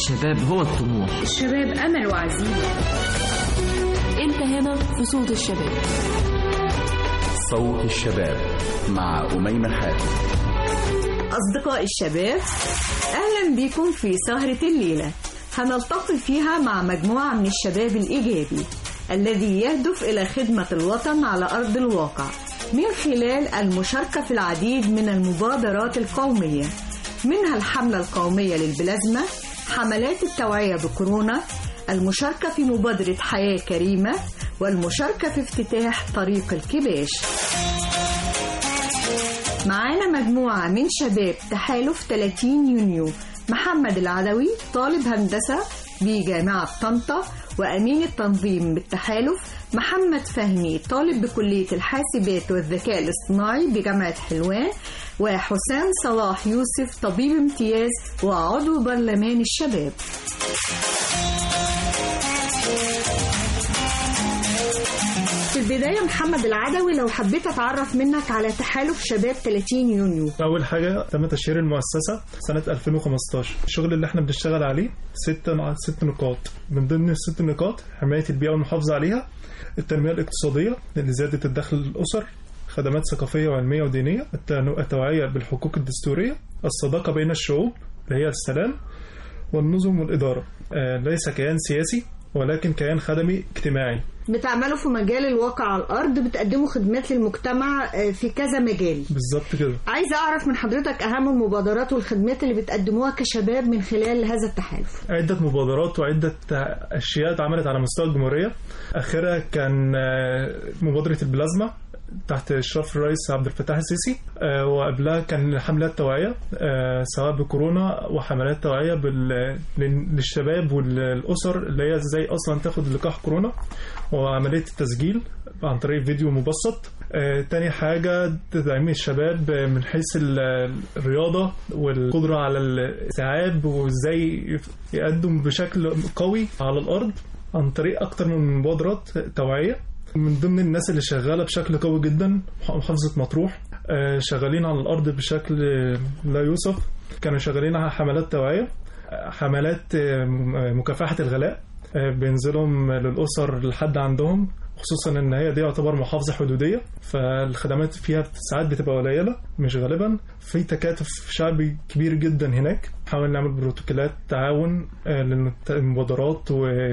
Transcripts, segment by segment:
الشباب هو الطموح الشباب أمل وعزيمة انت هنا في صوت الشباب صوت الشباب مع أميمة حاتم أصدقاء الشباب أهلا بكم في سهرة الليلة هنلتقي فيها مع مجموعة من الشباب الإيجابي الذي يهدف إلى خدمة الوطن على أرض الواقع من خلال المشاركة في العديد من المبادرات القومية منها الحملة القومية للبلازما حملات التوعية بكورونا المشاركة في مبادرة حياة كريمة والمشاركة في افتتاح طريق الكباش معانا مجموعة من شباب تحالف 30 يونيو محمد العدوي طالب هندسة بجامعة طنطا وأمين التنظيم بالتحالف محمد فهمي طالب بكلية الحاسبات والذكاء الاصطناعي بجامعة حلوان وحسام صلاح يوسف طبيب امتياز وعضو برلمان الشباب في البداية محمد العدوي لو حبيت أتعرف منك على تحالف شباب 30 يونيو أول حاجة تم تشهير المؤسسة سنة 2015 الشغل اللي احنا بنشتغل عليه ستة مع ست نقاط من ضمن الست نقاط حماية البيئة والمحافظة عليها التنمية الاقتصادية لزيادة الدخل للأسر خدمات ثقافية وعلمية ودينية التوعية بالحقوق الدستورية الصداقة بين الشعوب اللي هي السلام والنظم والإدارة آه، ليس كيان سياسي ولكن كيان خدمي اجتماعي بتعملوا في مجال الواقع على الأرض بتقدموا خدمات للمجتمع آه، في كذا مجال بالظبط كده عايزة أعرف من حضرتك أهم المبادرات والخدمات اللي بتقدموها كشباب من خلال هذا التحالف عدة مبادرات وعدة أشياء اتعملت على مستوى الجمهورية آخرها كان آه، مبادرة البلازما تحت إشراف الرئيس عبد الفتاح السيسي آه، وقبلها كان حملات توعية آه، سواء بكورونا وحملات توعية بال- لل- للشباب والأسر اللي هي ازاي أصلا تاخد لقاح كورونا وعملية التسجيل عن طريق فيديو مبسط آه، تاني حاجة تدعيم الشباب من حيث ال- الرياضة والقدرة على الاستيعاب وازاي يقدم بشكل قوي على الأرض عن طريق أكتر من مبادرات توعية من ضمن الناس اللي شغالة بشكل قوي جدا محافظة مطروح آه، شغالين على الأرض بشكل لا يوصف كانوا شغالين على حملات توعية آه، حملات آه، م- مكافحة الغلاء آه، بينزلهم للأسر لحد عندهم خصوصا ان هي دي يعتبر محافظه حدوديه فالخدمات فيها ساعات بتبقى قليله مش غالبا في تكاتف شعبي كبير جدا هناك نحاول نعمل بروتوكولات تعاون آه، للمبادرات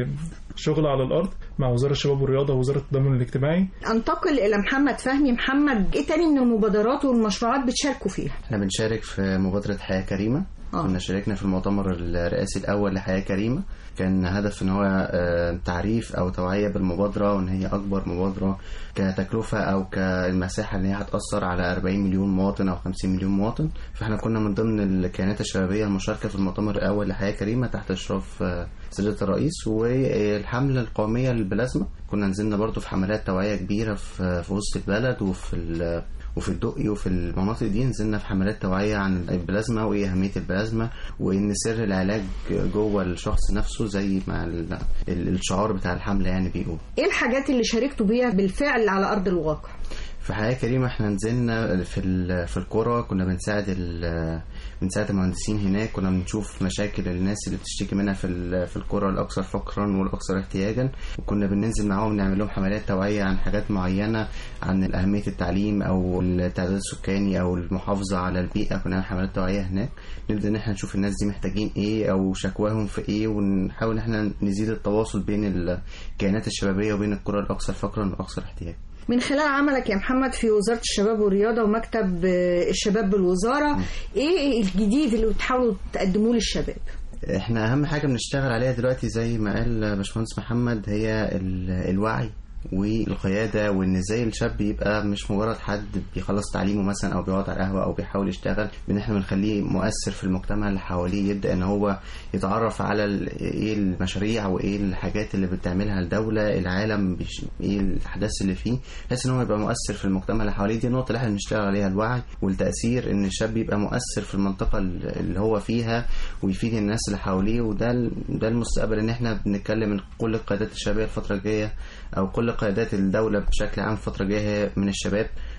وشغل على الارض مع وزاره الشباب والرياضه ووزاره التضامن الاجتماعي أنتقل إلى محمد فهمي محمد إيه تاني من المبادرات والمشروعات بتشاركوا فيها احنا بنشارك في مبادرة حياة كريمة آه. كنا شاركنا في المؤتمر الرئاسي الأول لحياة كريمة كان هدف ان هو آه، تعريف او توعية بالمبادرة وان هي اكبر مبادرة كتكلفة او كالمساحة اللي هي هتأثر على 40 مليون مواطن او 50 مليون مواطن فاحنا كنا من ضمن الكيانات الشبابية المشاركة في المؤتمر الاول لحياة كريمة تحت اشراف آه، سيادة الرئيس والحملة القومية للبلازما كنا نزلنا برضو في حملات توعية كبيرة في في وسط البلد وفي ال- وفي الدقي وفي المناطق دي نزلنا في حملات توعية عن البلازما وإيه أهمية البلازما وإن سر العلاج جوه الشخص نفسه زي ما ال- ال- الشعار بتاع الحملة يعني بيقول إيه الحاجات اللي شاركتوا بيها بالفعل على أرض الواقع في حياة كريمة احنا نزلنا في ال- في القرى كنا بنساعد ال- بنساعد المهندسين هناك كنا بنشوف مشاكل الناس اللي بتشتكي منها في ال- في القرى الأكثر فقرا والأكثر احتياجا وكنا بننزل معاهم نعمل لهم حملات توعية عن حاجات معينة عن أهمية التعليم أو التعداد السكاني أو المحافظة على البيئة كنا نعمل حملات توعية هناك نبدأ إن احنا نشوف الناس دي محتاجين إيه أو شكواهم في إيه ونحاول إن احنا نزيد التواصل بين الكيانات الشبابية وبين القرى الأكثر فقرا والأكثر احتياجا من خلال عملك يا محمد في وزارة الشباب والرياضة ومكتب آه، الشباب بالوزارة إيه الجديد اللي بتحاولوا تقدموه للشباب احنا اهم حاجه بنشتغل عليها دلوقتي زي ما قال باشمهندس محمد هي ال- الوعي والقياده وان ازاي الشاب يبقى مش مجرد حد بيخلص تعليمه مثلا او بيقعد على القهوه او بيحاول يشتغل بان احنا بنخليه مؤثر في المجتمع اللي حواليه يبدا ان هو يتعرف على ال- ايه المشاريع وايه الحاجات اللي بتعملها الدوله العالم بيش- ايه الاحداث اللي فيه بحيث ان هو يبقى مؤثر في المجتمع اللي حواليه دي النقطه اللي احنا بنشتغل عليها الوعي والتاثير ان الشاب يبقى مؤثر في المنطقه اللي هو فيها ويفيد الناس اللي حواليه وده ال- ده المستقبل ان احنا بنتكلم من كل القيادات الشبابيه الفتره الجايه او كل قيادات الدوله بشكل عام الفتره الجايه هي من الشباب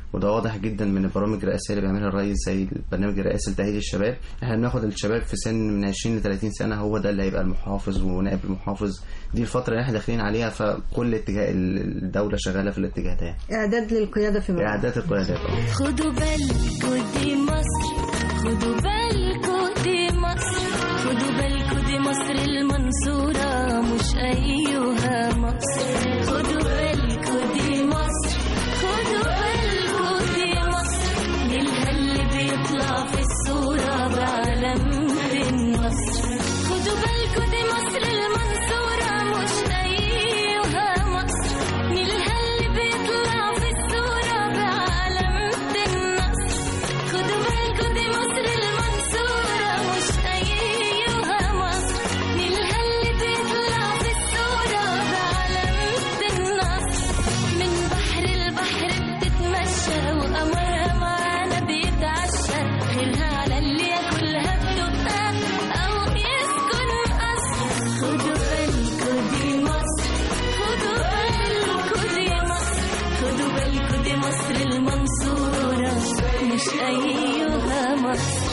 وده واضح جدا من البرامج الرئاسيه اللي بيعملها الرئيس زي البرنامج الرئاسي لتاهيل الشباب احنا بناخد الشباب في سن من 20 ل 30 سنه هو ده اللي هيبقى المحافظ ونائب المحافظ دي الفتره اللي احنا داخلين عليها فكل اتجاه الدوله شغاله في الاتجاه ده يعني. اعداد للقياده في مصر اعداد القيادات آه. خدوا بالكوا دي مصر خدوا بالكوا دي مصر خدوا بالكوا دي مصر المنصورة مش أيها مصر خدوا بالكوا دي مصر خدوا بالكوا دي مصر نيلها اللي بيطلع في الصورة بعلامة النصر خدوا بالكوا دي مصر المنصورة مش أيها مصر نيلها اللي بيطلع في الصورة بعلامة النصر خدوا بالكوا دي مصر المنصورة مش أيها مصر نيلها اللي بيطلع في الصورة بعلامة النصر من بحر البحر بتتمشى وقمرها معانا بيتعشى غيرها على اللي ياكلها بدقها أو يسكن قصر خدوا بالكوا دي مصر خدوا بالكوا دي مصر خدوا بالكوا دي مصر المنصورة مش أيها مصر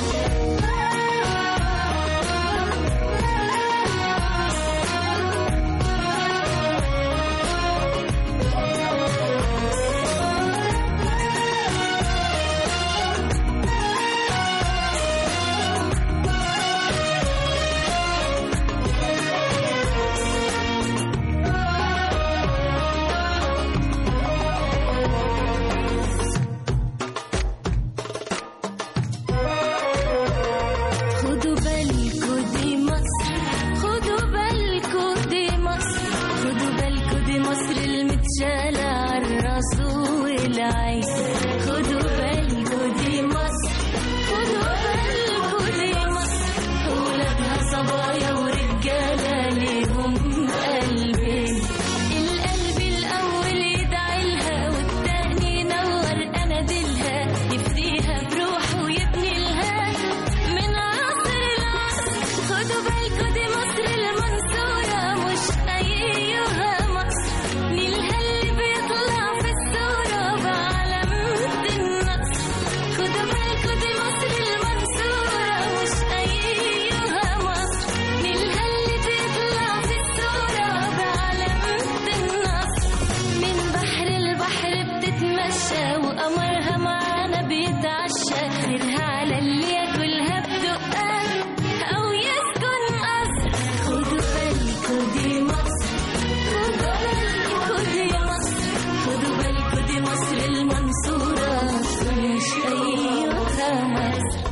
خدوا بالكوا دي مصر خدوا بالكوا دي مصر خدوا بالكوا دي مصر المتشالة عالراس والعين خدوا بالكوا دي مصر خدوا بالكوا دي مصر ولادها صبايا ورجالة ليهم قلبين القلب الأول يدعي لها والتاني ينور أناديلها يفديها بروحه ويبني لها من عصر العصر خدوا بالكوا دي مصر المنصورة مش أيها مصر نيلها اللي بيطلع في الصورة بعلامة النصر خدوا بالكوا دي مصر المنصورة مش أيها مصر نيلها اللي بيطلع في الصورة بعلامة النصر من بحر البحر بتتمشى وقمرها معانا بيتعشى غيرها على اللي ياكلها بدقها أو يسكن قصر خدوا بالكوا دي مصر خدوا بالكوا دي مصر خدوا بالكوا دي مصر المنصورة مش أيها مصر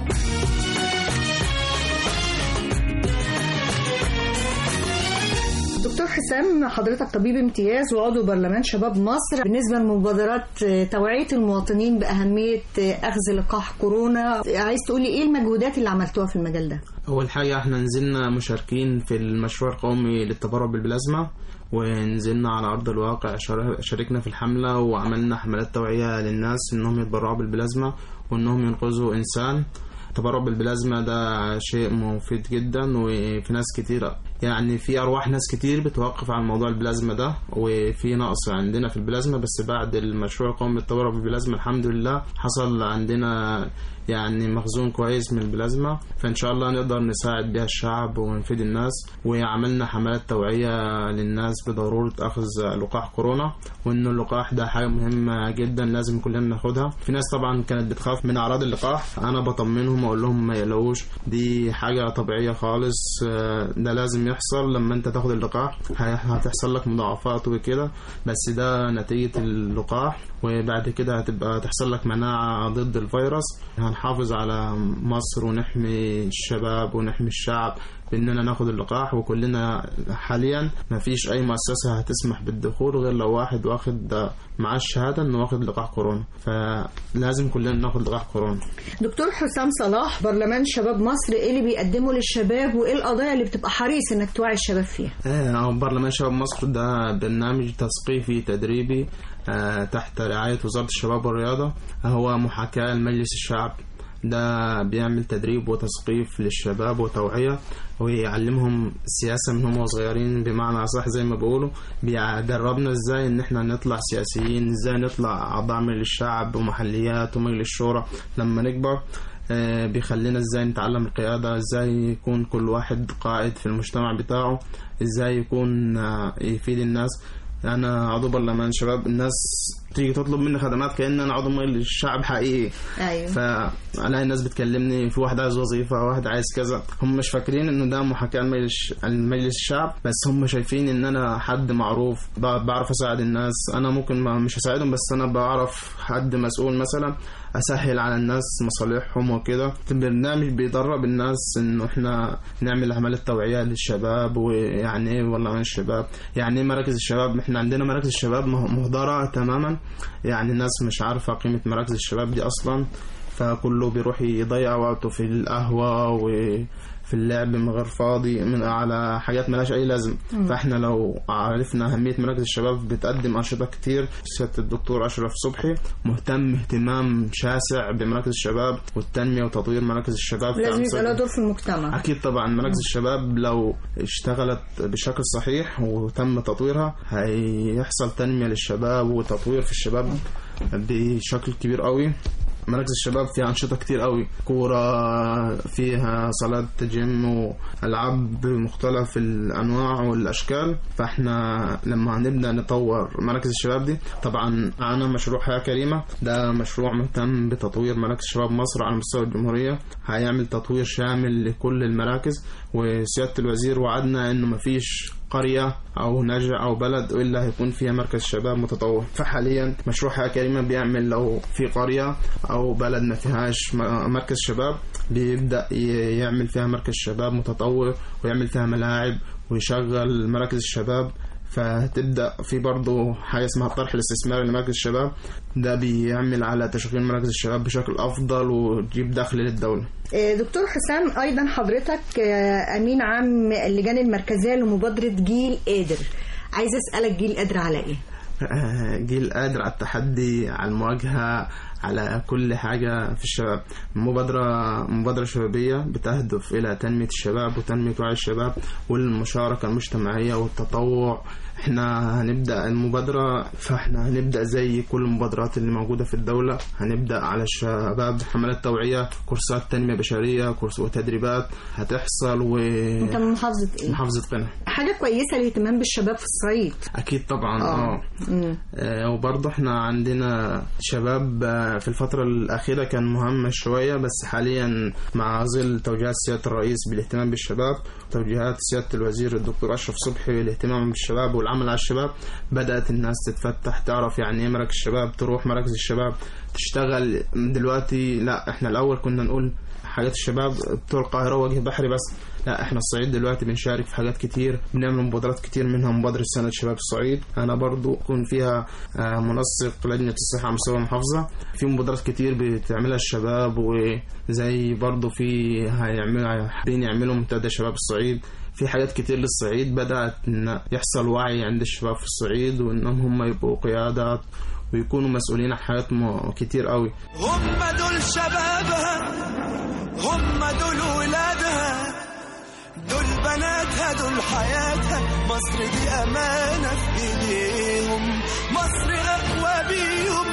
دكتور حسام حضرتك طبيب امتياز وعضو برلمان شباب مصر بالنسبة لمبادرات آه، توعية المواطنين بأهمية آه، أخذ لقاح كورونا عايز تقولي إيه المجهودات اللي عملتوها في المجال ده؟ أول حاجة احنا نزلنا مشاركين في المشروع القومي للتبرع بالبلازما ونزلنا على أرض الواقع شار- شاركنا في الحملة وعملنا حملات توعية للناس إنهم يتبرعوا بالبلازما وإنهم ينقذوا إنسان التبرع بالبلازما ده شيء مفيد جدا وفي ناس كتير يعني في أرواح ناس كتير بتوقف عن موضوع البلازما ده وفي نقص عندنا في البلازما بس بعد المشروع القومي للتبرع بالبلازما الحمد لله حصل عندنا يعني مخزون كويس من البلازما فإن شاء الله نقدر نساعد بها الشعب ونفيد الناس وعملنا حملات توعية للناس بضرورة أخذ لقاح كورونا وإن اللقاح ده حاجة مهمة جدا لازم كلنا ناخدها في ناس طبعا كانت بتخاف من أعراض اللقاح أنا بطمنهم وأقول لهم ما يقلقوش دي حاجة طبيعية خالص آه، ده لازم يحصل لما أنت تاخد اللقاح هي- هتحصل لك مضاعفات وكده بس ده نتيجة اللقاح وبعد كده هتبقى تحصل لك مناعة ضد الفيروس هنحافظ على مصر ونحمي الشباب ونحمي الشعب باننا ناخد اللقاح وكلنا حاليا ما فيش اي مؤسسه هتسمح بالدخول غير لو واحد واخد معاه الشهاده انه واخد لقاح كورونا فلازم كلنا ناخد لقاح كورونا دكتور حسام صلاح برلمان شباب مصر إيه اللي بيقدمه للشباب وإيه القضايا اللي بتبقى حريص إنك توعي الشباب فيها؟ آه، برلمان شباب مصر ده برنامج تثقيفي تدريبي آه، تحت رعاية وزارة الشباب والرياضة هو محاكاة لمجلس الشعب ده بيعمل تدريب وتثقيف للشباب وتوعية ويعلمهم السياسة من هم صغيرين بمعنى صح زي ما بيقولوا بيدربنا ازاي ان احنا نطلع سياسيين ازاي نطلع اعضاء مجلس الشعب ومحليات ومجلس الشورى لما نكبر آه، بيخلينا ازاي نتعلم القيادة ازاي يكون كل واحد قائد في المجتمع بتاعه ازاي يكون آه، يفيد الناس انا عضو برلمان شباب الناس تيجي تطلب مني خدمات كأن انا عضو مجلس الشعب حقيقي ايوه فالاقي الناس بتكلمني في واحد عايز وظيفه واحد عايز كذا هم مش فاكرين انه ده محاكاه المجلس المجلس الشعب بس هم شايفين ان انا حد معروف ب- بعرف اساعد الناس انا ممكن ما مش هساعدهم بس انا بعرف حد مسؤول مثلا اسهل على الناس مصالحهم وكده البرنامج بيدرب الناس انه احنا نعمل عمليه توعيه للشباب ويعني ايه والله من الشباب يعني ايه مراكز الشباب احنا عندنا مراكز الشباب مه- مهدره تماما يعني الناس مش عارفه قيمه مراكز الشباب دي اصلا فكله بيروح يضيع وقته في القهوة وفي اللعب من غير فاضي من على حاجات ملهاش أي لازم فاحنا لو عرفنا أهمية مراكز الشباب بتقدم أنشطة كتير سيادة الدكتور أشرف صبحي مهتم اهتمام شاسع بمراكز الشباب والتنمية وتطوير مراكز الشباب في لازم أمثلة. يبقى له دور في المجتمع أكيد طبعا مراكز الشباب لو اشتغلت بشكل صحيح وتم تطويرها هيحصل تنمية للشباب وتطوير في الشباب بشكل كبير قوي مراكز الشباب فيها أنشطة كتير قوي كورة فيها صالات جيم وألعاب بمختلف الأنواع والأشكال فإحنا لما هنبدأ نطور مراكز الشباب دي طبعا أنا مشروع حياة كريمة ده مشروع مهتم بتطوير مراكز شباب مصر على مستوى الجمهورية هيعمل تطوير شامل لكل المراكز وسيادة الوزير وعدنا إنه مفيش قرية أو نجع أو بلد إلا هيكون فيها مركز شباب متطور فحاليا مشروع حياة كريمة بيعمل لو في قرية أو بلد ما فيهاش م- مركز شباب بيبدأ ي- يعمل فيها مركز شباب متطور ويعمل فيها ملاعب ويشغل مراكز الشباب فتبدا في برضه حاجه اسمها الطرح الاستثماري لمراكز الشباب ده بيعمل على تشغيل مراكز الشباب بشكل افضل وتجيب دخل للدوله آه، دكتور حسام ايضا حضرتك آه، امين عام اللجان المركزيه لمبادره جيل قادر عايزه اسالك جيل قادر على ايه آه، جيل قادر على التحدي على المواجهة على كل حاجة في الشباب مبادرة مبادرة شبابية بتهدف إلى تنمية الشباب وتنمية وعي الشباب والمشاركة المجتمعية والتطوع احنا هنبدأ المبادرة فاحنا هنبدأ زي كل المبادرات اللي موجودة في الدولة هنبدأ على الشباب حملات توعية كورسات تنمية بشرية كورس وتدريبات هتحصل و انت من محافظه ايه محافظة قنا حاجه كويسه الاهتمام بالشباب في الصعيد أكيد طبعا آه. اه مم. آه، وبرضه احنا عندنا شباب آه، في الفترة الأخيرة كان مهمش شوية بس حاليا مع ظل توجيهات سيادة الرئيس بالاهتمام بالشباب توجيهات سيادة الوزير الدكتور أشرف صبحي بالاهتمام بالشباب والعمل على الشباب بدأت الناس تتفتح تعرف يعني ايه مراكز الشباب تروح مراكز الشباب تشتغل دلوقتي لا احنا الأول كنا نقول حاجات الشباب بتوع القاهرة وجه بحري بس لا احنا الصعيد دلوقتي بنشارك في حاجات كتير بنعمل مبادرات كتير منها مبادرة سنة شباب الصعيد انا برضو اكون فيها آه، منسق لجنة الصحة على مستوى المحافظة في مبادرات كتير بتعملها الشباب وزي برضو في هيعملوا حابين يعملوا منتدى شباب الصعيد في حاجات كتير للصعيد بدأت إن يحصل وعي عند الشباب في الصعيد وإنهم هم يبقوا قيادات ويكونوا مسؤولين عن حاجات م- كتير قوي هم دول شبابها هم دول ولادها دول بناتها دول حياتها مصر دي أمانة في إيديهم مصر أقوى بيهم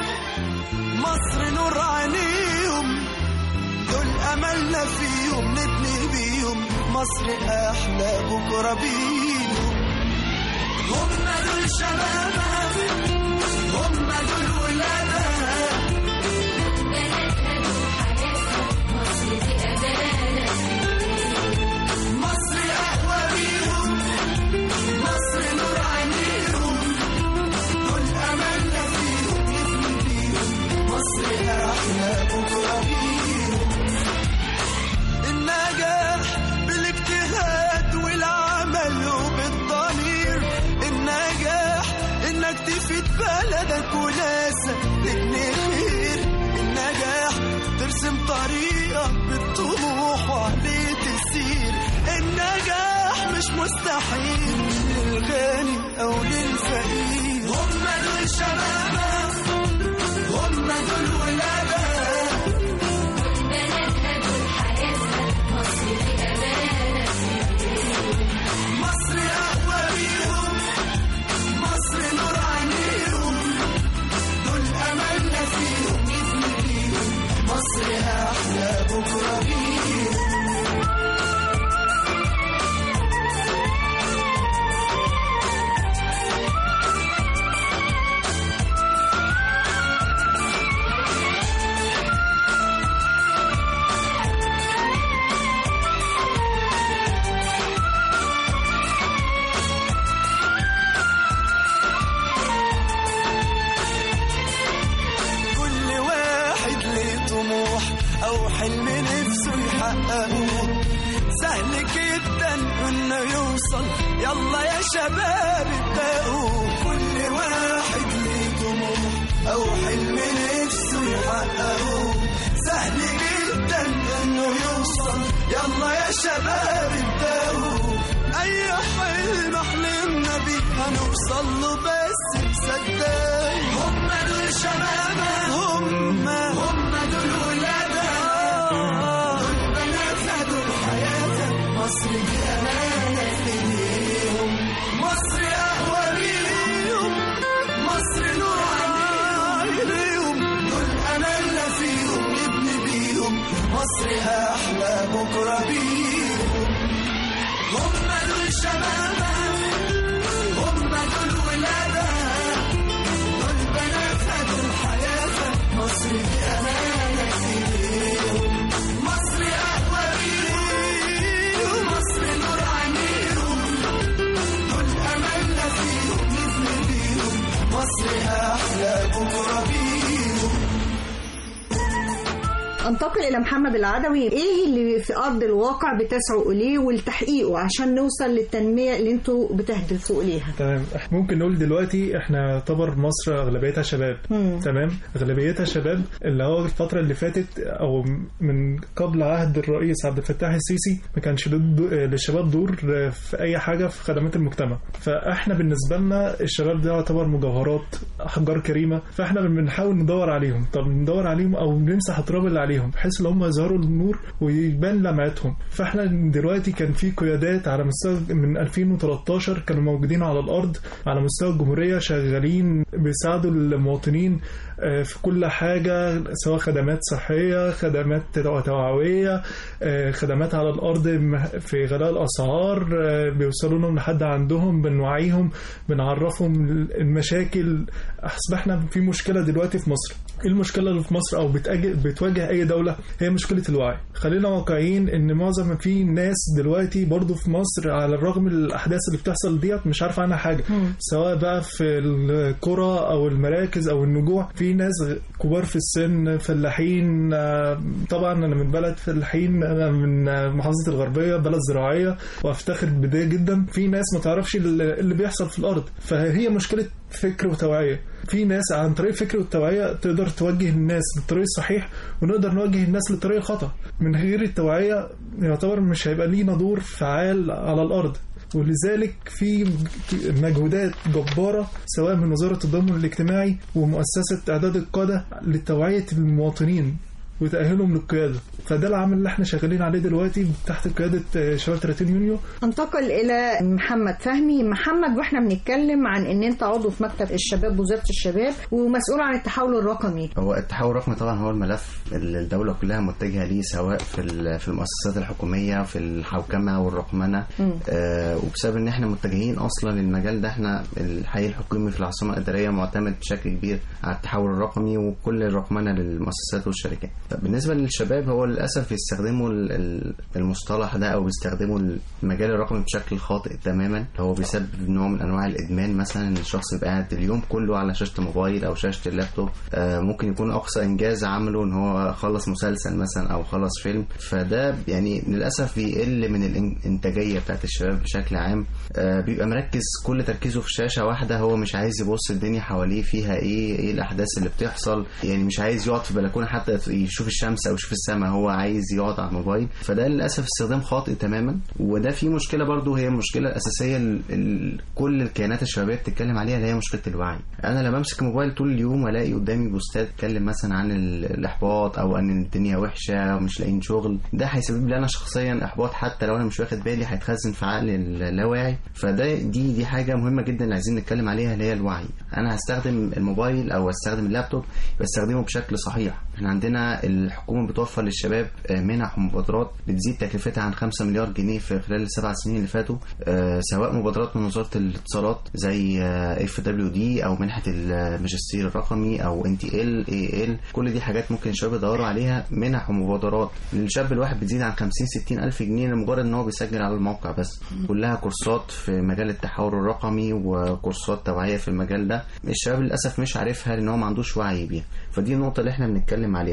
مصر نور عينيهم دول أملنا فيهم نبني بيهم مصر أحلى بكرة بيهم هم دول شبابها هم دول ولادها مصر أقوى بيهم مصر نور عينيهم دول أملنا فيهم نبني بيهم مصر أحلى بكرة بيهم النجاح بالاجتهاد والعمل وبالضمير النجاح انك تفيد بلدك وناسك تبني خير النجاح ترسم طريقك بالطموح وعليه تسير النجاح مش مستحيل للغني او للفقير هم دول شبابك هم دول ولادك انه يوصل يلا يا شباب ابدأوا كل واحد ليه طموح او حلم نفسه يحققه سهل جدا انه يوصل يلا يا شباب ابدأوا اي حلم حلمنا بيه هنوصل له بس مصدق هم دول شبابنا هم هم دول ولادها دول بناتها دول حياتها مصر دي امانه في ايديهم مصر اقوى بيهم مصر نور عليهم دول املنا فيهم نبني بيهم مصر احلى بكره بيهم هم دول شبابها هم دول ولادها دول بناتها دول حياتها مصر دي امانه في ايديهم مصر اقوى بيهم مصر نور عينيهم دول املنا فيهم نبني بيهم مصر احلى بكره بيهم انتقل الى محمد العدوي ايه اللي في ارض الواقع بتسعوا اليه ولتحقيقه عشان نوصل للتنميه اللي انتوا بتهدفوا اليها تمام ممكن نقول دلوقتي احنا يعتبر مصر اغلبيتها شباب مم. تمام اغلبيتها شباب اللي هو الفتره اللي فاتت او من قبل عهد الرئيس عبد الفتاح السيسي ما كانش ضد- للشباب دور في اي حاجه في خدمات المجتمع فاحنا بالنسبه لنا الشباب ده يعتبر مجوهرات احجار كريمه فاحنا بنحاول ندور عليهم طب ندور عليهم او بنمسح التراب اللي عليهم بحيث ان هم يظهروا للنور ويبان لمعتهم فاحنا دلوقتي كان في قيادات على مستوى من 2013 كانوا موجودين على الارض على مستوى الجمهوريه شغالين بيساعدوا المواطنين آه، في كل حاجه سواء خدمات صحيه خدمات توعويه آه، خدمات على الارض م- في غلاء الاسعار آه، بيوصلوا لهم لحد عندهم بنوعيهم بنعرفهم المشاكل اصبحنا في مشكله دلوقتي في مصر ايه المشكله اللي في مصر او بتأج- بتواجه اي دوله هي مشكله الوعي خلينا واقعيين ان معظم في ناس دلوقتي برضو في مصر على الرغم من الاحداث اللي بتحصل ديت مش عارفه عنها حاجه سواء بقى في القرى او المراكز او النجوع في ناس كبار في السن فلاحين آه، طبعا انا من بلد فلاحين انا من آه، محافظه الغربيه بلد زراعيه وافتخر بده جدا في ناس ما تعرفش اللي اللي بيحصل في الارض فهي مشكله فكر وتوعيه في ناس عن طريق الفكر والتوعيه تقدر توجه الناس للطريق الصحيح ونقدر نوجه الناس للطريق الخطا من غير التوعيه يعتبر مش هيبقى لينا دور فعال على الارض ولذلك في مجهودات جبارة سواء من وزارة التضامن الاجتماعي ومؤسسة إعداد القادة لتوعية المواطنين وتأهيلهم للقيادة فده العمل اللي احنا شغالين عليه دلوقتي تحت قيادة آه، شباب 30 يونيو انتقل الى محمد فهمي محمد واحنا بنتكلم عن ان انت عضو في مكتب الشباب وزاره الشباب ومسؤول عن التحول الرقمي هو التحول الرقمي طبعا هو الملف اللي الدولة كلها متجهة ليه سواء في ال- في المؤسسات الحكومية في الحوكمة والرقمنة مم. آه وبسبب ان احنا متجهين اصلا للمجال ده احنا الحي الحكومي في العاصمة الإدارية معتمد بشكل كبير على التحول الرقمي وكل الرقمنة للمؤسسات والشركات طب بالنسبة للشباب هو للأسف بيستخدموا ال- ال- المصطلح ده أو بيستخدموا المجال الرقمي بشكل خاطئ تماما هو بيسبب نوع من أنواع الإدمان مثلا إن الشخص يبقى قاعد اليوم كله على شاشة الموبايل أو شاشة اللابتوب آه ممكن يكون أقصى إنجاز عمله إن هو خلص مسلسل مثلا أو خلص فيلم فده يعني للأسف بيقل من الإنتاجية بتاعت الشباب بشكل عام آه بيبقى مركز كل تركيزه في شاشة واحدة هو مش عايز يبص الدنيا حواليه فيها إيه إيه الأحداث اللي بتحصل يعني مش عايز يقعد في بلكونة حتى يشوف الشمس أو يشوف السماء هو عايز يقعد على الموبايل فده للأسف استخدام خاطئ تماما وده في مشكلة برضو هي المشكلة الأساسية ال- ال- كل الكيانات الشبابية بتتكلم عليها اللي هي مشكلة الوعي أنا لما أمسك الموبايل طول اليوم والاقي قدامي بوستات تتكلم مثلا عن ال- الإحباط أو أن الدنيا وحشة ومش لاقيين شغل ده هيسبب لي أنا شخصيا إحباط حتى لو أنا مش واخد بالي هيتخزن في عقلي اللاواعي فده دي دي حاجة مهمة جدا اللي عايزين نتكلم عليها اللي هي الوعي أنا هستخدم الموبايل أو هستخدم اللابتوب بستخدمه بشكل صحيح احنا عندنا الحكومة بتوفر للشباب آه، منح ومبادرات بتزيد تكلفتها عن 5 مليار جنيه في خلال السبع سنين اللي فاتوا آه، سواء مبادرات من وزارة الاتصالات زي اف دبليو دي او منحة الماجستير الرقمي او ان تي ال اي ال كل دي حاجات ممكن الشباب يدوروا عليها منح ومبادرات للشاب الواحد بتزيد عن 50 60 الف جنيه لمجرد ان هو بيسجل على الموقع بس كلها كورسات في مجال التحول الرقمي وكورسات توعية في المجال ده الشباب للاسف مش عارفها لان هو ما عندوش وعي بيها فدي النقطة اللي احنا بنتكلم عليها وزارة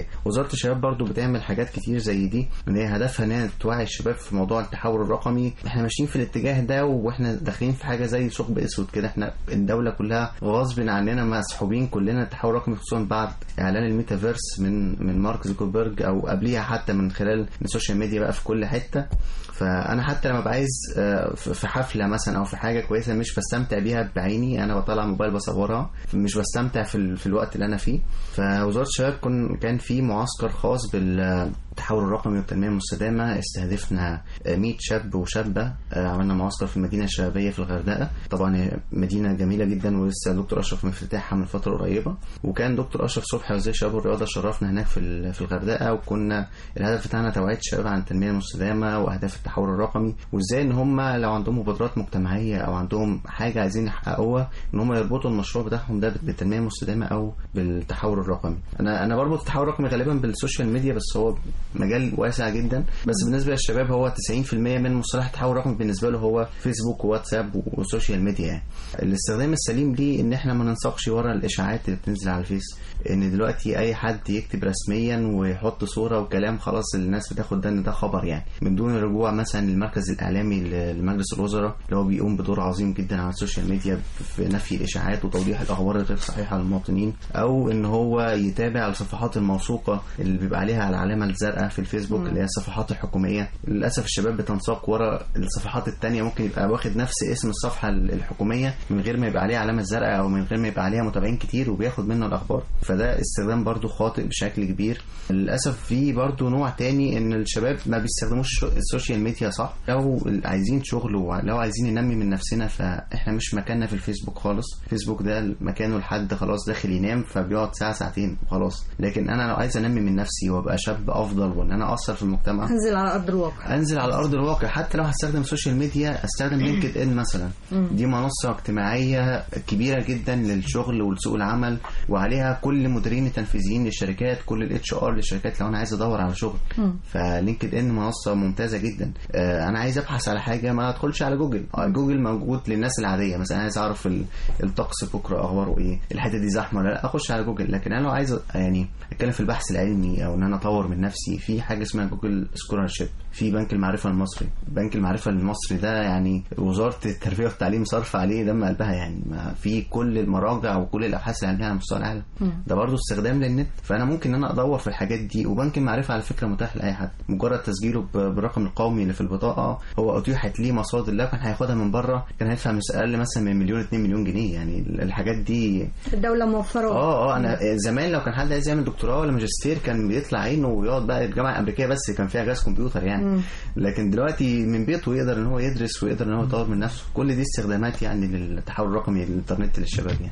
وزاره الشباب برضو بتعمل حاجات كتير زي دي ان هي هدفها ان هي توعي الشباب في موضوع التحول الرقمي احنا ماشيين في الاتجاه ده واحنا داخلين في حاجه زي ثقب اسود كده احنا الدوله كلها غصب عننا مسحوبين كلنا التحول الرقمي خصوصا بعد اعلان الميتافيرس من من مارك زوكربيرج او قبليها حتى من خلال السوشيال ميديا بقى في كل حته فانا حتى لما بعايز آه، في في حفله مثلا او في حاجه كويسه مش بستمتع بيها بعيني انا بطلع موبايل بصورها مش بستمتع في, ال- في الوقت اللي انا فيه فوزاره الشباب كن كان في معسكر خاص بالتحول الرقمي والتنميه المستدامه استهدفنا آه، 100 شاب وشابه آه، عملنا معسكر في المدينه الشبابيه في الغردقه طبعا هي مدينه جميله جدا ولسه دكتور اشرف مفتتحها من فتره قريبه وكان دكتور اشرف صبحي وزير الشباب والرياضه شرفنا هناك في ال- في الغردقه وكنا الهدف بتاعنا توعيه الشباب عن التنميه المستدامه واهداف التحول الرقمي وازاي ان هم لو عندهم مبادرات مجتمعيه او عندهم حاجه عايزين يحققوها ان هم يربطوا المشروع بتاعهم ده بالتنميه المستدامه او بالتحول الرقمي انا انا بربط التحول الرقمي غالبا بالسوشيال ميديا بس هو مجال واسع جدا بس بالنسبه للشباب هو 90% من مصطلح التحول الرقمي بالنسبه له هو فيسبوك وواتساب والسوشيال ميديا يعني الاستخدام السليم ليه ان احنا ما ننساقش ورا الاشاعات اللي بتنزل على الفيس ان دلوقتي اي حد يكتب رسميا ويحط صوره وكلام خلاص الناس بتاخد ده ان ده خبر يعني من دون الرجوع مثلا للمركز الاعلامي ل- لمجلس الوزراء اللي هو بيقوم بدور عظيم جدا على السوشيال ميديا في نفي الاشاعات وتوضيح الاخبار الغير صحيحه للمواطنين او ان هو يتابع الصفحات الموثوقه اللي بيبقى عليها العلامه الزرقاء في الفيسبوك اللي هي الصفحات الحكوميه للاسف الشباب بتنساق ورا الصفحات التانية ممكن يبقى واخد نفس اسم الصفحه الحكوميه من غير ما يبقى عليها علامه زرقاء او من غير ما يبقى عليها متابعين كتير وبياخد منه الاخبار فده استخدام برضو خاطئ بشكل كبير للاسف في برضو نوع تاني ان الشباب ما بيستخدموش الشو- السوشيال ميديا صح لو عايزين شغل ولو عايزين ننمي من نفسنا فاحنا مش مكاننا في الفيسبوك خالص الفيسبوك ده مكانه لحد خلاص داخل ينام فبيقعد ساعه ساعتين وخلاص لكن انا لو عايز انمي من نفسي وابقى شاب افضل وان انا اثر في المجتمع انزل على ارض الواقع انزل على ارض الواقع حتى لو هستخدم السوشيال ميديا استخدم لينكد ان مثلا دي منصه اجتماعيه كبيره جدا للشغل ولسوق العمل وعليها كل المديرين التنفيذيين للشركات كل الاتش ار للشركات لو انا عايز ادور على شغل فلينكد ان منصه ممتازه جدا آه، انا عايز ابحث على حاجه ما ادخلش على جوجل آه، جوجل موجود للناس العاديه مثلا عايز اعرف ال- الطقس بكره اخباره ايه الحته دي زحمه ولا لا اخش على جوجل لكن انا لو عايز يعني اتكلم في البحث العلمي او ان انا اطور من نفسي في حاجه اسمها جوجل سكولارشيب في بنك المعرفه المصري بنك المعرفه المصري ده يعني وزاره التربيه والتعليم صرف عليه دم قلبها يعني ما في كل المراجع وكل الابحاث العلميه على مستوى العالم ده برضه استخدام للنت فانا ممكن ان انا ادور في الحاجات دي وبنك المعرفه على فكره متاح لاي حد مجرد تسجيله ب- بالرقم القومي اللي في البطاقه هو اتيحت ليه مصادر لو كان هياخدها من بره كان هيدفع مش اقل مثلا من مليون 2 مليون جنيه يعني الحاجات دي الدولة موفرة اه اه انا زمان لو كان حد عايز يعمل دكتوراه ولا ماجستير كان بيطلع عينه ويقعد بقى الجامعه الامريكيه بس كان فيها جهاز كمبيوتر يعني لكن دلوقتي من بيته يقدر ان هو يدرس ويقدر ان هو يطور من نفسه كل دي استخدامات يعني للتحول الرقمي للانترنت للشباب يعني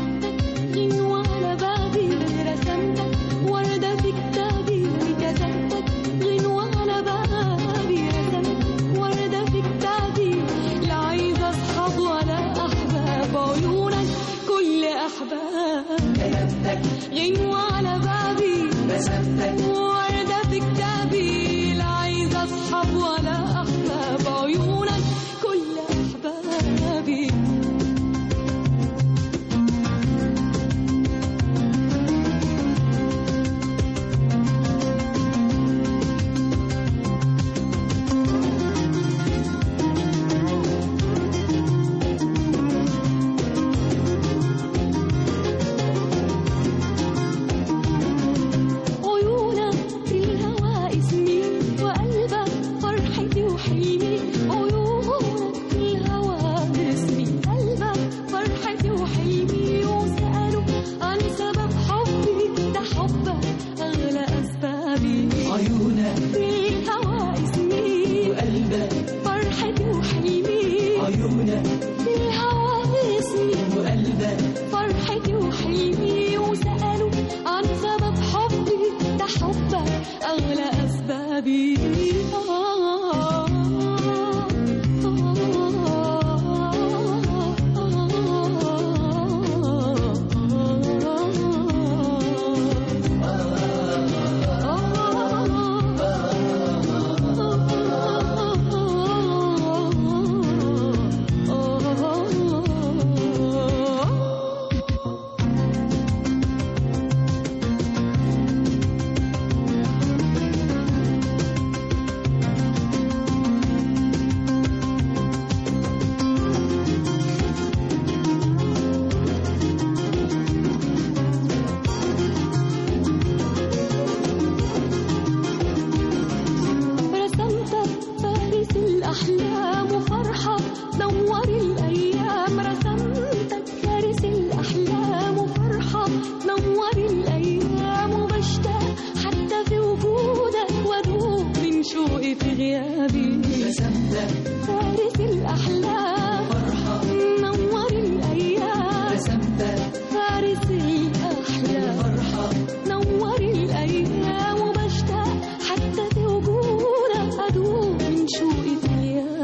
كتبتك غنوة على بابي رسمتك وردة في كتابي كتبتك غنوة على بابي رسمتك وردة في كتابي لا عايزة أصحاب ولا أحباب عيونك كل أحباب كتبتك غنوة على بابي رسمتك وردة في كتابي لا عايزة أصحاب ولا أحباب عيونك كل أحبابي عيونك في الهوى اسمي وقلبك فرحتي وحلمي عيونك في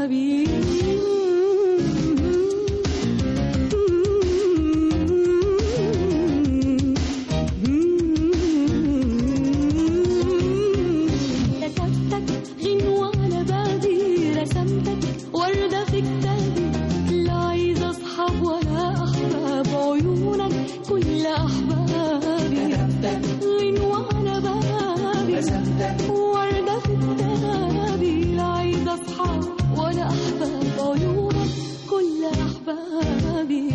بابي كتبتك غنوة على بابي رسمتك وردة في كتابي لا عايزة أصحاب ولا أحباب عيونك كل أحبابي كتبتك غنوة على بابي رسمتك وردة في كتابي لا عايزة أصحاب ولا أحباب عيونك كل أحبابي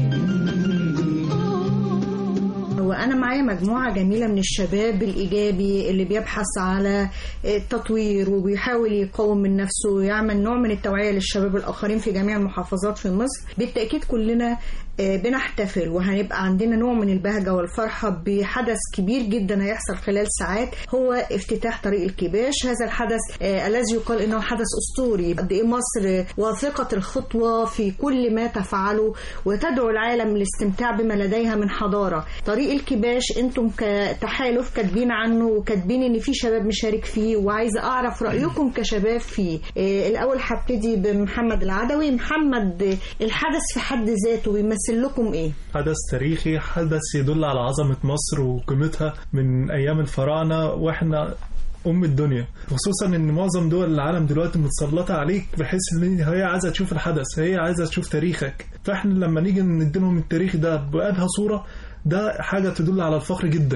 وأنا معايا مجموعة جميلة من الشباب الإيجابي اللي بيبحث على التطوير وبيحاول يقوم من نفسه ويعمل نوع من التوعية للشباب الآخرين في جميع المحافظات في مصر بالتأكيد كلنا آه، بنحتفل وهنبقى عندنا نوع من البهجة والفرحة بحدث كبير جدا هيحصل خلال ساعات هو افتتاح طريق الكباش هذا الحدث آه، الذي يقال انه حدث اسطوري قد ايه مصر واثقة الخطوة في كل ما تفعله وتدعو العالم للاستمتاع بما لديها من حضارة طريق الكباش انتم كتحالف كاتبين عنه وكاتبين ان في شباب مشارك فيه وعايزة اعرف رأيكم كشباب فيه آه، الاول هبتدي بمحمد العدوي محمد آه، الحدث في حد ذاته بيمثل لكم ايه حدث تاريخي حدث يدل على عظمة مصر وقيمتها من أيام الفراعنة وإحنا أم الدنيا خصوصا إن معظم دول العالم دلوقتي متسلطة عليك بحيث إن هي عايزة تشوف الحدث هي عايزة تشوف تاريخك فإحنا لما نيجي نديلهم التاريخ ده بأبهى صورة ده حاجة تدل على الفخر جدا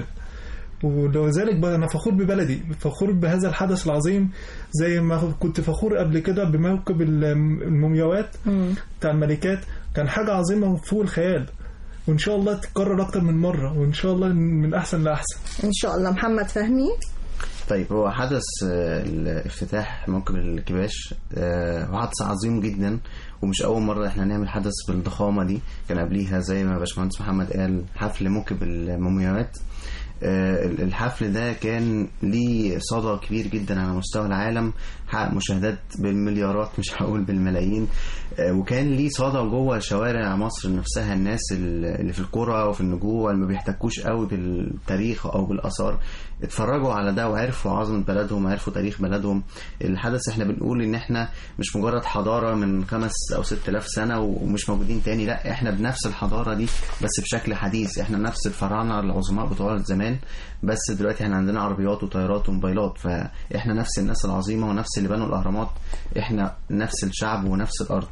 ولذلك بقى أنا فخور ببلدي فخور بهذا الحدث العظيم زي ما كنت فخور قبل كده بموكب المومياوات بتاع الملكات كان حاجة عظيمة فوق الخيال وإن شاء الله تتكرر أكتر من مرة وإن شاء الله من أحسن لأحسن ان شاء الله محمد فهمي طيب هو حدث آه، الافتتاح موكب الكباش آه، هو حدث عظيم جدا ومش اول مره احنا نعمل حدث بالضخامه دي كان قبليها زي ما باشمهندس محمد قال حفل موكب المومياوات آه، الحفل ده كان ليه صدى كبير جدا على مستوى العالم حقق مشاهدات بالمليارات مش هقول بالملايين آه، وكان ليه صدى جوه شوارع مصر نفسها الناس اللي في القرى وفي النجوع اللي ما بيحتكوش قوي بالتاريخ او بالاثار اتفرجوا على ده وعرفوا عظمه بلدهم وعرفوا تاريخ بلدهم الحدث احنا بنقول ان احنا مش مجرد حضاره من خمس او ست الاف سنه ومش موجودين تاني لا احنا بنفس الحضاره دي بس بشكل حديث احنا نفس الفراعنه العظماء بتوع زمان بس دلوقتي احنا عندنا عربيات وطيارات وموبايلات فاحنا نفس الناس العظيمه ونفس اللي بنوا الاهرامات احنا نفس الشعب ونفس الارض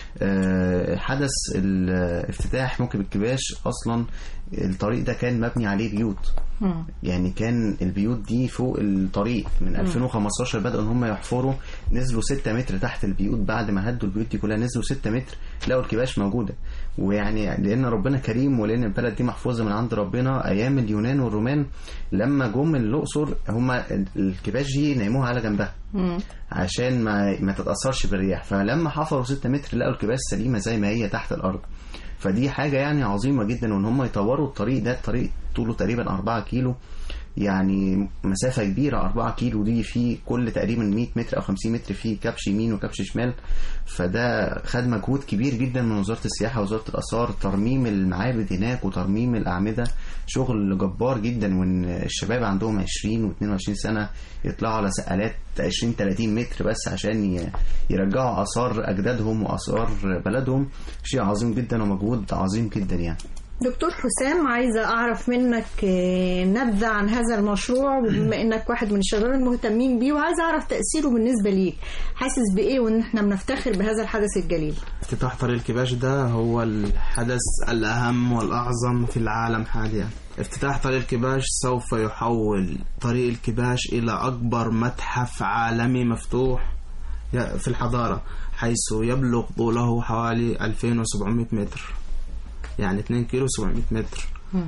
آه، حدث الافتتاح موكب الكباش اصلا الطريق ده كان مبني عليه بيوت يعني كان البيوت دي فوق الطريق من 2015 بدأوا ان هم يحفروا نزلوا 6 متر تحت البيوت بعد ما هدوا البيوت دي كلها نزلوا 6 متر لقوا الكباش موجوده ويعني لان ربنا كريم ولان البلد دي محفوظه من عند ربنا ايام اليونان والرومان لما جم الاقصر هم الكباش دي نيموها على جنبها عشان ما ما تتاثرش بالرياح فلما حفروا 6 متر لقوا الكباش سليمه زي ما هي تحت الارض فدي حاجه يعني عظيمه جدا وان هم يطوروا الطريق ده الطريق طوله تقريبا 4 كيلو يعني مسافة كبيرة 4 كيلو دي في كل تقريبا 100 متر أو 50 متر في كبش يمين وكبش شمال فده خد مجهود كبير جدا من وزارة السياحة ووزارة الآثار ترميم المعابد هناك وترميم الأعمدة شغل جبار جدا وإن الشباب عندهم 20 و22 سنة يطلعوا على سقالات 20 30 متر بس عشان ي- يرجعوا آثار أجدادهم وآثار بلدهم شيء عظيم جدا ومجهود عظيم جدا يعني دكتور حسام عايزة أعرف منك آه، نبذة عن هذا المشروع بما إنك واحد من الشباب المهتمين بيه وعايزة أعرف تأثيره بالنسبة ليك حاسس بإيه وإن إحنا بنفتخر بهذا الحدث الجليل افتتاح طريق الكباش ده هو الحدث الأهم والأعظم في العالم حاليا افتتاح طريق الكباش سوف يحول طريق الكباش إلى أكبر متحف عالمي مفتوح في الحضارة حيث يبلغ طوله حوالي 2700 متر يعني 2 كيلو 700 متر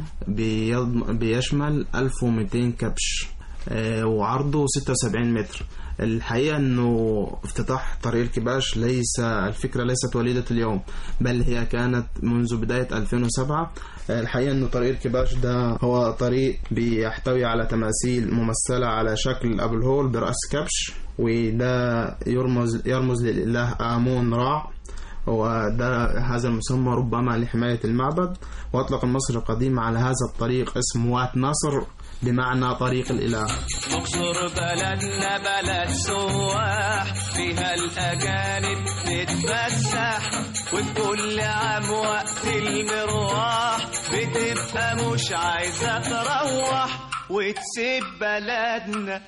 بيضم- بيشمل 1200 كبش آه، وعرضه 76 متر الحقيقة انه افتتاح طريق الكباش ليس الفكرة ليست وليدة اليوم بل هي كانت منذ بداية 2007 آه، الحقيقة انه طريق الكباش ده هو طريق بيحتوي على تماثيل ممثلة على شكل ابو الهول برأس كبش وده يرمز يرمز للإله آمون رع وده هذا المسمى ربما لحماية المعبد وأطلق المصري القديم على هذا الطريق اسم وات نصر بمعنى طريق الإله اقصر بلدنا بلد سواح فيها الأجانب تتفسح وكل عام وقت المروح بتبقى مش عايزة تروح وتسيب بلدنا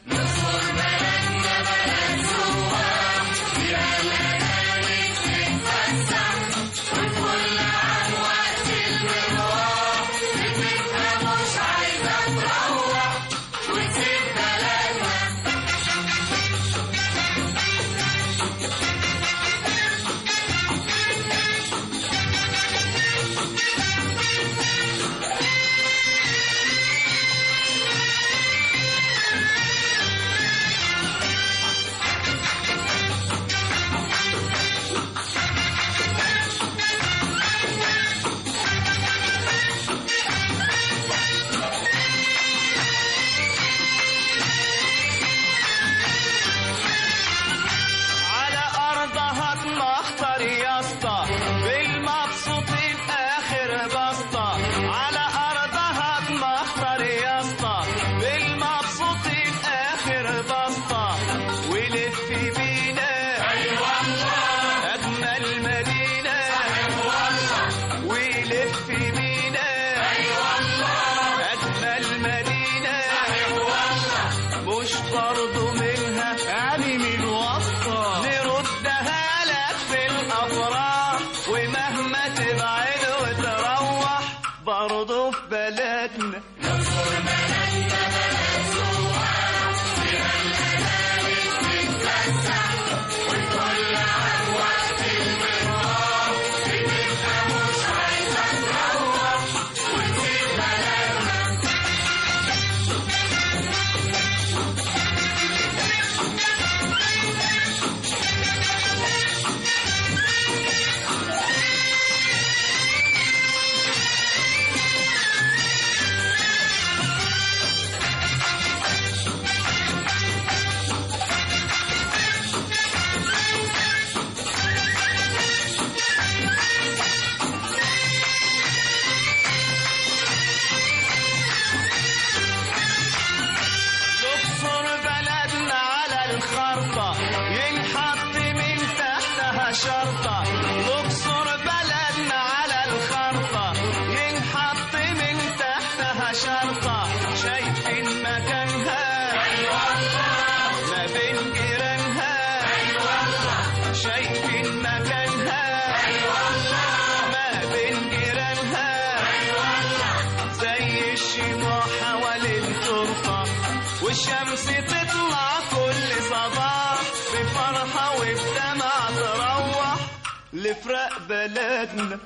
على أرضها تمخطر يا اسطى بالمبسوطين آخر بسطة على أرضها تمخطر يا اسطى بالمبسوطين آخر بسطة ولف بينا أي والله أجمل مدينة أي والله ولف بينا أي والله أجمل مدينة أي والله مش برضو منها يعني من وسطة نردها لك في الأفراح ومهما تبعد وتروح برضو في بلدنا الأقصر بلدنا على الخرطة ينحط من تحتها شرطة الأقصر بلدنا على الخرطة ينحط من تحتها شرطة شايفين مكانها ما بين جيرانها شايفين مكانها ما بين جيرانها زي الشموع حوالين التربة والشمس تطلع كل صباح بفرحة وبدمع تروح لفرق بلدنا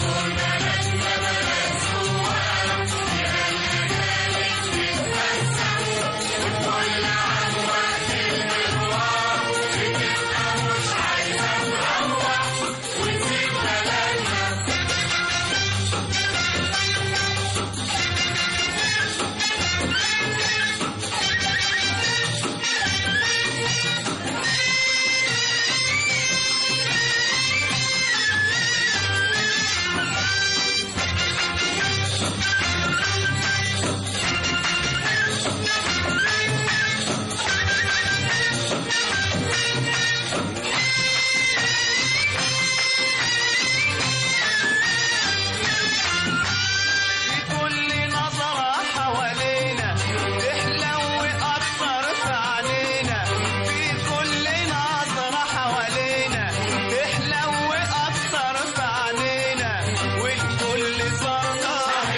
في كل نظرة حوالينا تحلو أكتر في عينينا في كل نظرة حوالينا تحلو أكتر في عينينا والكل زارنا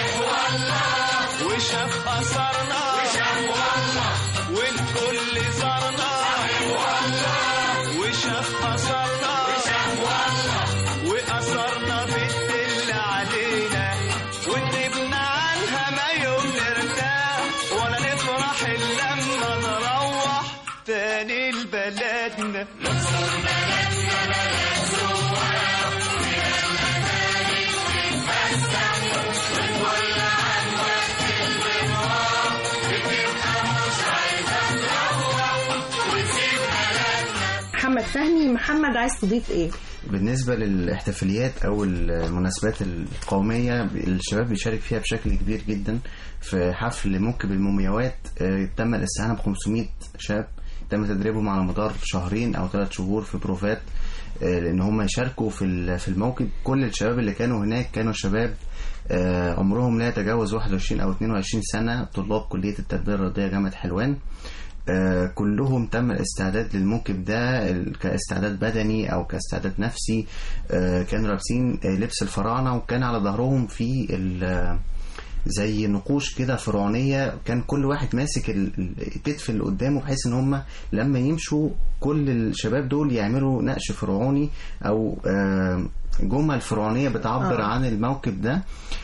وشاف أثرنا والكل زارنا وشاف أثرنا وأثرنا بتدل علينا وتبنى عنها ما يوم نرتاح ولا نفرح إلا لما نروح تاني لبلدنا محمد فهمي محمد عايز تضيف ايه بالنسبة للاحتفاليات أو المناسبات القومية الشباب بيشارك فيها بشكل كبير جدا في حفل موكب المومياوات آه، تم الاستعانة ب 500 شاب تم تدريبهم على مدار شهرين أو ثلاث شهور في بروفات آه، لان هم يشاركوا في ال- في الموكب كل الشباب اللي كانوا هناك كانوا شباب آه، عمرهم لا يتجاوز 21 او 22 سنه طلاب كليه التربيه الرياضيه جامعه حلوان آه، كلهم تم الاستعداد للموكب ده ال- كاستعداد بدني او كاستعداد نفسي آه، كانوا لابسين آه، لبس الفراعنه وكان على ظهرهم في ال- زي نقوش كده فرعونيه كان كل واحد ماسك ال- ال- الكتف اللي قدامه بحيث ان هم لما يمشوا كل الشباب دول يعملوا نقش فرعوني او آه، جمل فرعونيه بتعبر آه. عن الموكب ده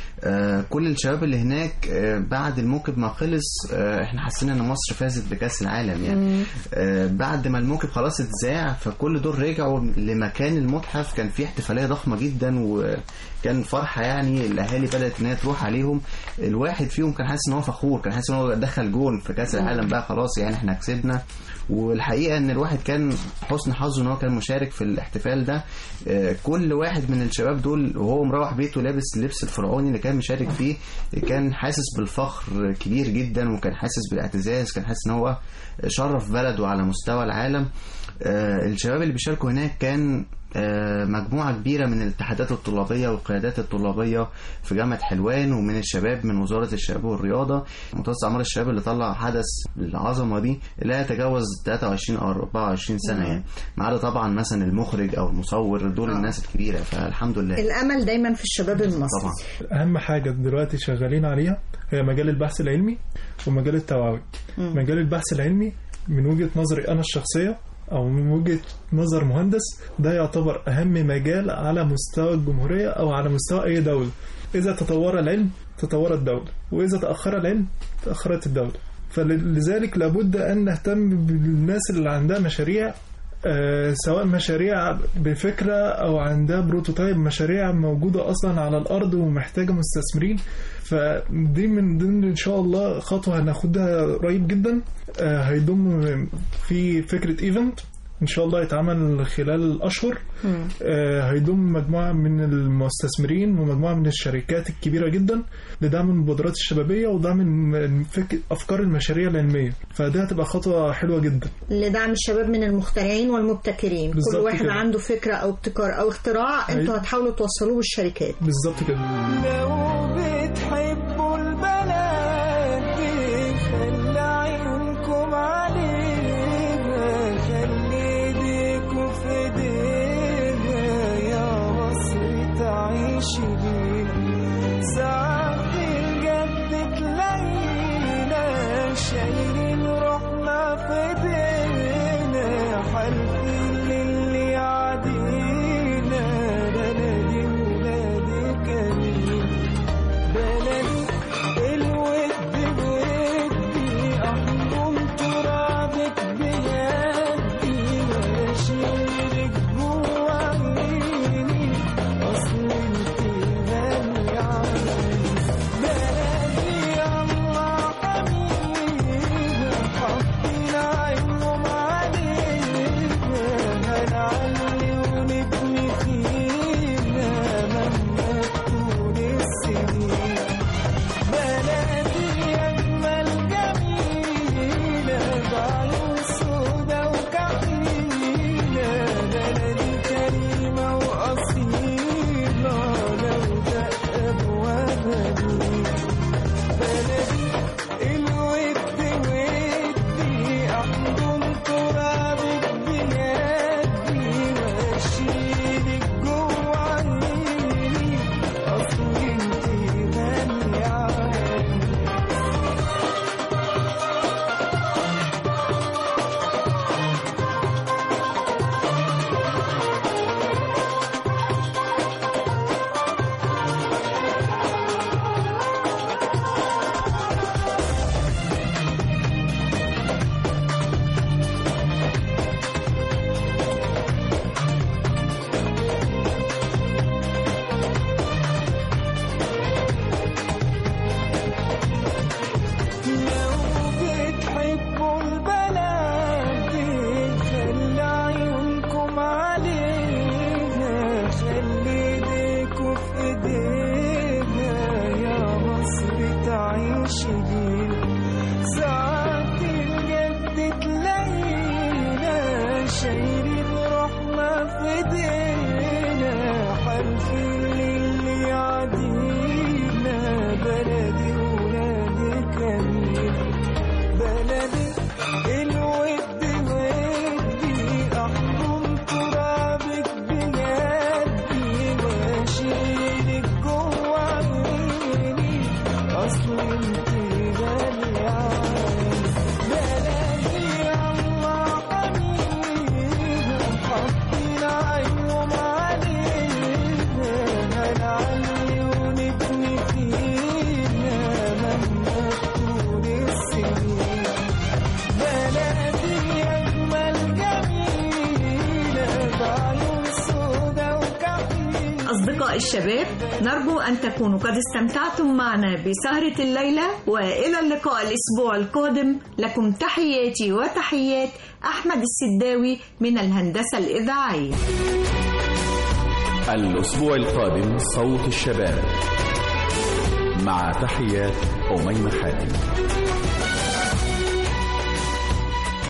آه، كل الشباب اللي هناك آه، بعد الموكب ما خلص آه، احنا حسينا ان مصر فازت بكاس العالم يعني آه، بعد ما الموكب خلاص اتذاع فكل دول رجعوا لمكان المتحف كان فيه احتفاليه ضخمه جدا وكان فرحه يعني الاهالي بدات ان هي تروح عليهم الواحد فيهم كان حاسس ان هو فخور كان حاسس ان هو دخل جون في كاس العالم بقى خلاص يعني احنا كسبنا والحقيقه ان الواحد كان حسن حظه ان هو كان مشارك في الاحتفال ده آه، كل واحد من الشباب دول وهو مروح بيته لابس اللبس الفرعوني اللي كان مشارك فيه كان حاسس بالفخر كبير جدا وكان حاسس بالاعتزاز كان حاسس ان هو شرف بلده على مستوى العالم آه، الشباب اللي بيشاركوا هناك كان آه، مجموعة كبيرة من الاتحادات الطلابية والقيادات الطلابية في جامعة حلوان ومن الشباب من وزارة الشباب والرياضة متوسط أعمار الشباب اللي طلع حدث العظمة دي لا يتجاوز 23 أو 24 سنة يعني ما عدا طبعا مثلا المخرج أو المصور دول الناس الكبيرة فالحمد لله الامل دايما في الشباب المصري طبعا اهم حاجه دلوقتي شغالين عليها هي مجال البحث العلمي ومجال التوعوي مجال البحث العلمي من وجهه نظري انا الشخصيه او من وجهه نظر مهندس ده يعتبر اهم مجال على مستوى الجمهوريه او على مستوى اي دوله اذا تطور العلم تطورت الدوله واذا تاخر العلم تاخرت الدوله فلذلك لابد ان نهتم بالناس اللي عندها مشاريع آه، سواء مشاريع بفكرة أو عندها بروتوتايب مشاريع موجودة أصلا على الأرض ومحتاجة مستثمرين فدي من ضمن إن شاء الله خطوة هناخدها قريب جدا آه، هيضم في فكرة إيفنت إن شاء الله يتعمل خلال أشهر آه، هيضم مجموعة من المستثمرين ومجموعة من الشركات الكبيرة جدا لدعم المبادرات الشبابية ودعم من فك- أفكار المشاريع العلمية فده هتبقى خطوة حلوة جدا لدعم الشباب من المخترعين والمبتكرين كل بالظبط واحد كده. عنده فكره او ابتكار او اختراع انتوا أيوة. هتحاولوا توصلوه بالشركات بالظبط كده لو بتحبوا البلد دي خلي عيونكم عليها خلي ايديكوا في ايديها يا مصر تعيش بيها ساعات بجد تلاقينا شايلين روحنا في ايدينا حالفين للي يعدينا بلدي ولادي كريم بلدي الود بودي احضن ترابك بيدي واشيلك جوا عيني اصل انت الخيل اللي يعدينا بلدي ولادي كمين بلدي الود ودي احضن ترابك بيدي واشيلك جوا عيني اصل انت غالية علي بلدي الله حبيبي حاطين عينهم علينا هنعلي ونبني فينا مهما تكون السنين بلدي أجمل جميلة بعيون سودا وكحيل أصدقاء الشباب نرجو أن تكونوا قد استمتعتم معنا بسهرة الليلة وإلى اللقاء الأسبوع القادم لكم تحياتي وتحيات أحمد السداوي من الهندسة الإذاعية الأسبوع القادم صوت الشباب مع تحيات أميمة حاتم